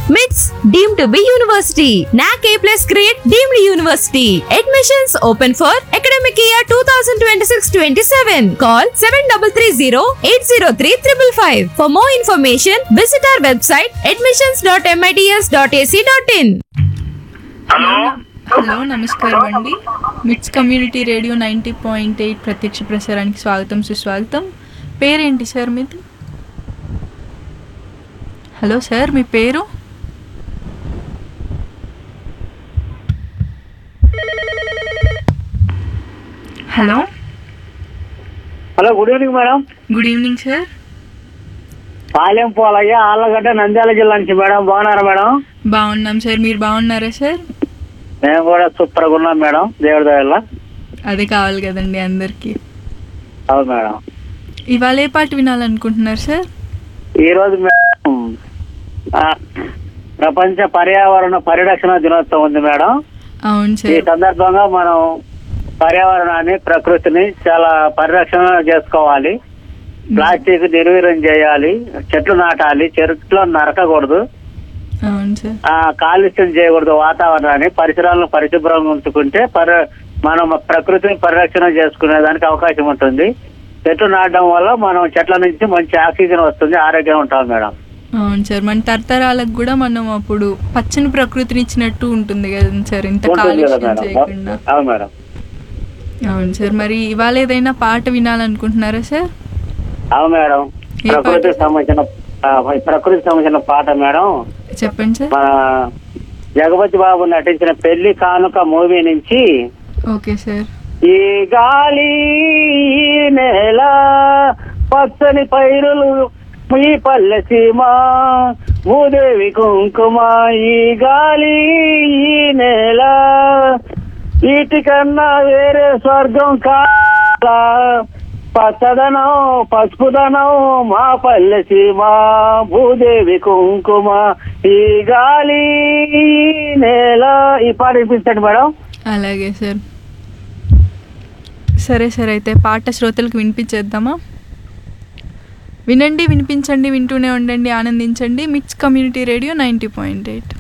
MITS deemed to be university. NAC A plus grade deemed university. Admissions open for academic year 2026-27. Call 7330-803-555. For more information, visit our website admissions.mits.ac.in. Hello hello నమస్కారం అండి MITS community radio ninety point eight ప్రత్యక్ష ప్రసారానికి స్వాగతం సుస్వాగతం పేరేంటి sir మీది hello sir మీ పేరు hello hello good evening madam good evening sir Palem Polayya Allagadda Nandyal జిల్లా నుంచి మేడం బాగున్నారా మేడం బాగున్నాం సార్ మీరు బాగున్నారా సార్ మేము కూడా సూపర్గా ఉన్నాం మేడం దేవుడి దయవల్ల అదే కావాలి కదండి అందరికీ అవును మేడం ఇవాళ ఏ పాట వినాలనుకుంటున్నారు సార్ ఈ రోజు మేడం ఆ, ప్రపంచ పర్యావరణ పరిరక్షణ దినోత్సవం ఉంది మేడం అవును ఈ సార్ సందర్భంగా మనం పర్యావరణాన్ని ప్రకృతిని చాలా పరిరక్షణ చేసుకోవాలి ప్లాస్టిక్ నిర్వీర్యం చేయాలి చెట్లు నాటాలి చెట్లు నరకకూడదు అవును సార్ ఆ కాలుష్యం చేయకూడదు వాతావరణాన్ని పరిసరాలను పరిశుభ్రంగా ఉంచుకుంటే పరి మనం ప్రకృతిని పరిరక్షణ చేసుకునే దానికి అవకాశం ఉంటుంది చెట్లు నాటడం వల్ల మనం చెట్ల నుంచి మంచి ఆక్సిజన్ వస్తుంది ఆరోగ్యం ఉంటాం మేడం అవును సార్ మన తరతరాలకు కూడా మనం అప్పుడు పచ్చని ప్రకృతిని ఇచ్చినట్టు ఉంటుంది కదా సార్ ఇంత ఉంటుంది కదా కాలుష్యం చేయకుండా మేడం అవును మేడం అవును సార్ మరి ఇవాళ ఏదైనా పాట వినాలనుకుంటున్నారా సార్ అవును మేడం ఏ పాట? ప్రకృతికి సంబంధించిన ఆ, ప్రకృతికి సంబంధించిన పాట మేడం చెప్పండి సార్ మన జగపతి బాబు నటించిన పెళ్లి కానుక మూవీ నుంచి ఓకే సార్ ఈ గాలి ఈ నేల పచ్చని పైరులు ఈ పల్లె సీమ భూదేవి కుంకుమ ఈ గాలి ఈ నేల వీటికన్నా వేరే స్వర్గం కాలా పచ్చదనం పసుపుదనం మా పల్లె సీమ భూదేవి కుంకుమ ఈ గాలి ఈ నేల ఈ పాట వినిపించండి మేడం అలాగే సార్ సరే సార్ అయితే పాట శ్రోతలకు వినిపించేద్దామా వినండి వినిపించండి వింటూనే ఉండండి ఆనందించండి MITS community radio ninety point eight